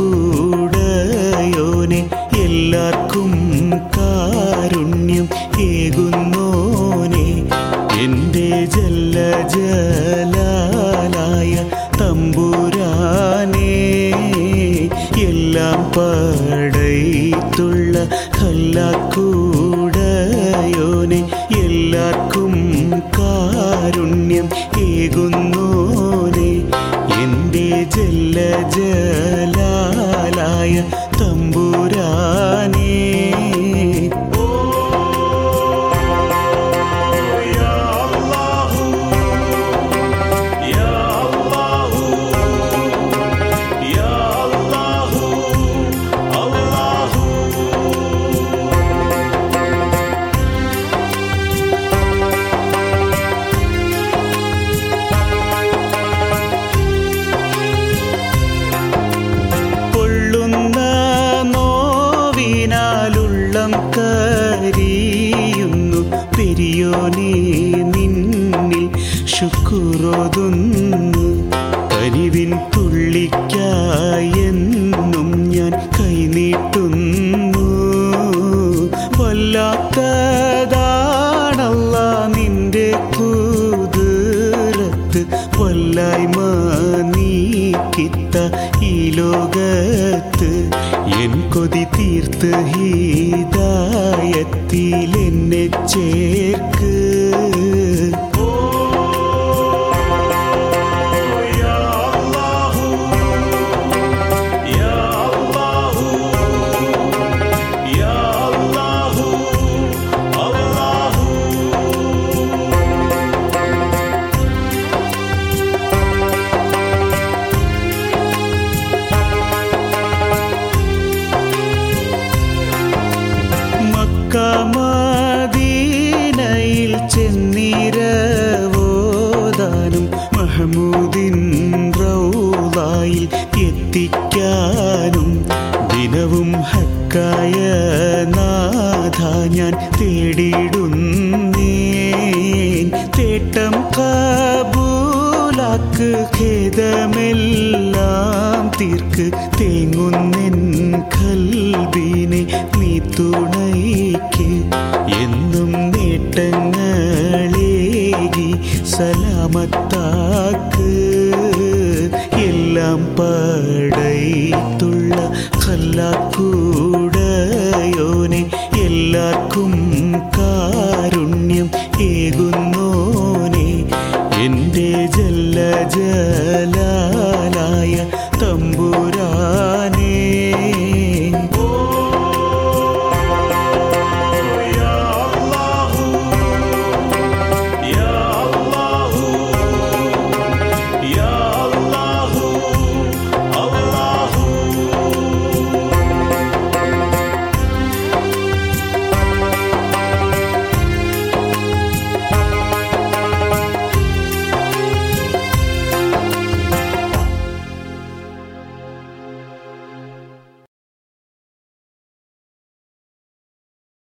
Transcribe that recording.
ഖല്ലാക്കൂടയോനെ എല്ലാവർക്കും കാരുണ്യം ഏകുന്നോനെ എൻ്റെ ജല്ല ജലാലായ തമ്പുരാനേ എല്ലാം പടയിട്ടുള്ള ഖല്ലാക്കൂടയോനെ എല്ലാവർക്കും കാരുണ്യം ഏകുന്നോനെ എൻ്റെ ജല്ല ജലാലായ തമ്പുരാനേ പൊള്ളുന്ന നോവിനാലുള്ളം കരിയുന്നു പെരിയോനെ നിന്നിൽ ശുക്രോതുന്നു കരിവിൻ തുള്ളിക്കായെന്നും ഞാൻ കൈനീട്ടുന്നു വല്ലാത്തതാണല്ല നിന്റെ കുതിരത്ത് വല്ലായ്മ നീക്കിത്ത ഈ ലോകത്ത് എൻ കൊതി തീർത്ത് ഹീതായത്തിൽ എന്നെ ചേർക്ക് മക്കമദീനയിൽ ചെന്നിരവോദാനും മഹമൂദിൻ റൗദായിൽ എത്തിക്കാനും ദിനവും ഹക്കായ നാഥ ഞാൻ തേടിയിടുന്നേൻ തേട്ടം കബൂലാക്ക് ഖേദമെല്ലാം തീർക്ക് തേങ്ങുന്നെൻ കൽബിനെ നീ തുണയ്ക്ക് എന്നും നേട്ടങ്ങളേകി സലാമത്താക്ക് എല്ലാം പടയിട്ടുള്ള ഖല്ലാക്കൂ